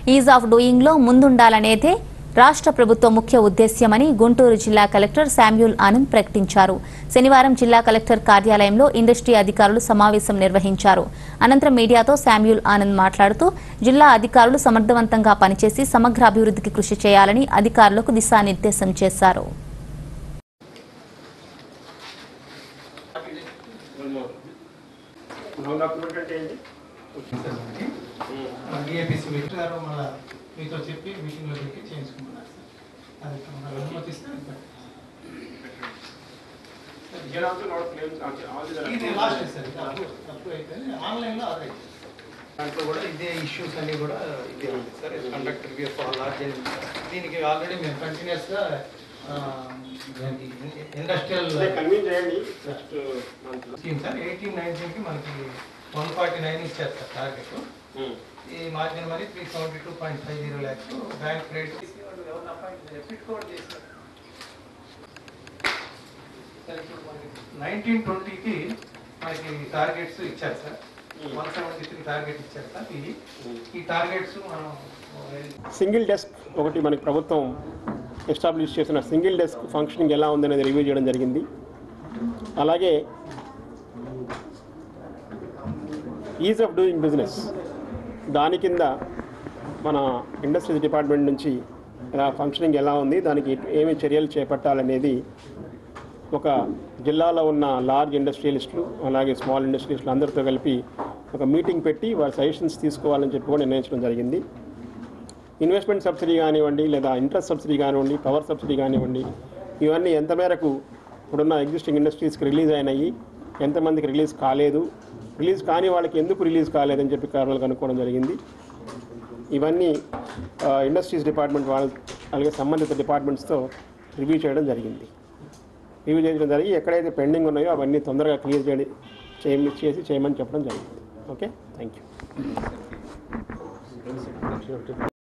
Is of డూయింగ్లో ముందుండాలనేదే రాష్ట్ర ప్రభుత్వ ముఖ్య ఉద్దేశ్యమని గుంటూరు జిల్లా కలెక్టర్ శామ్యూల్ ఆనంద్ ప్రకటించారు శనివారం జిల్లా కలెక్టర్ కార్యాలయంలో ఇండస్ట్రీ అధికారులు సమావేశం నిర్వహించారు అనంతరం మీడియాతో శామ్యూల్ ఆనంద్ మాట్లాడుతూ జిల్లా అధికారులు సమర్థవంతంగా పనిచేసి సమగ్ర అభివృద్ధికి కృషి చేయాలని అధికారులకు దిశానిర్దేశం చేశారు నో డాక్యుమెంట్ అంటే ఏంటి డిఏపిసి మీటర్ గారు మళ్ళీ మీతో చెప్పి మీటింగ్లో పెట్టి చేయించుకుంటున్నారు సార్ అది మన అనుమతిస్తే అది పెట్టండి. Here also lot of claims, actually, all these are- ఇది లాస్ట్ సార్ ఇది అప్రూవ్ అప్రూవ్ అయితే ఆన్లైన్లో అదే దాంట్లో కూడా ఇదే ఇష్యూస్ అన్ని కూడా ఇదే ఉంది sir conduct review for large దీనికి ఆల్రెడీ మేము కంటిన్యూస్గా ఇండస్ట్రియల్ అంటే కన్వీన్ చేయండి next month scheme sir eighteen నైన్టీన్కి మనకి వన్ ఫార్టీ నైన్ ఇచ్చారు సార్ టార్గెట్ ఈ మార్జిన్ మరి three seventy two point five zero lakhs bank credit ఎవరిని అపాయింట్ ఫిట్ కోడ్ చేశారు నైన్టీన్ ట్వంటీకి మనకి టార్గెట్స్ ఇచ్చారు sir one seventy three target ఇచ్చారు సార్ ఇది ఈ టార్గెట్స్ మనం సింగిల్ డెస్క్ ఒకటి మనకి ప్రభుత్వం ఎస్టాబ్లిష్ చేసిన సింగిల్ డెస్క్ ఫంక్షనింగ్ ఎలా ఉందనేది రివ్యూ చేయడం జరిగింది అలాగే ఈజ్ ఆఫ్ డూయింగ్ బిజినెస్ దాని కింద మన ఇండస్ట్రీస్ డిపార్ట్మెంట్ నుంచి ఎలా ఫంక్షనింగ్ ఎలా ఉంది దానికి ఏమి చర్యలు చేపట్టాలనేది ఒక జిల్లాలో ఉన్న లార్జ్ ఇండస్ట్రియలిస్టులు అలాగే స్మాల్ ఇండస్ట్రియలిస్టులు అందరితో కలిపి ఒక మీటింగ్ పెట్టి వారి సజెషన్స్ తీసుకోవాలని చెప్పి కూడా నిర్ణయించడం జరిగింది ఇన్వెస్ట్మెంట్ సబ్సిడీ కానివ్వండి లేదా ఇంట్రెస్ట్ సబ్సిడీ కానివ్వండి పవర్ సబ్సిడీ కానివ్వండి ఇవన్నీ ఎంత మేరకు ఇప్పుడున్న ఎగ్జిస్టింగ్ ఇండస్ట్రీస్కి రిలీజ్ అయినాయి ఎంతమందికి రిలీజ్ కాలేదు రిలీజ్ కాని వాళ్ళకి ఎందుకు రిలీజ్ కాలేదని చెప్పి కారణాలు కనుక్కోవడం జరిగింది ఇవన్నీ ఆ, ఇండస్ట్రీస్ డిపార్ట్మెంట్ వాళ్ళ అలాగే సంబంధిత డిపార్ట్మెంట్స్తో రివ్యూ చేయడం జరిగింది రివ్యూ చేయడం జరిగి ఎక్కడైతే పెండింగ్ ఉన్నాయో అవన్నీ తొందరగా క్లియర్ చేయడం చేయ చేసి చేయమని చెప్పడం జరిగింది ఓకే థ్యాంక్ యూ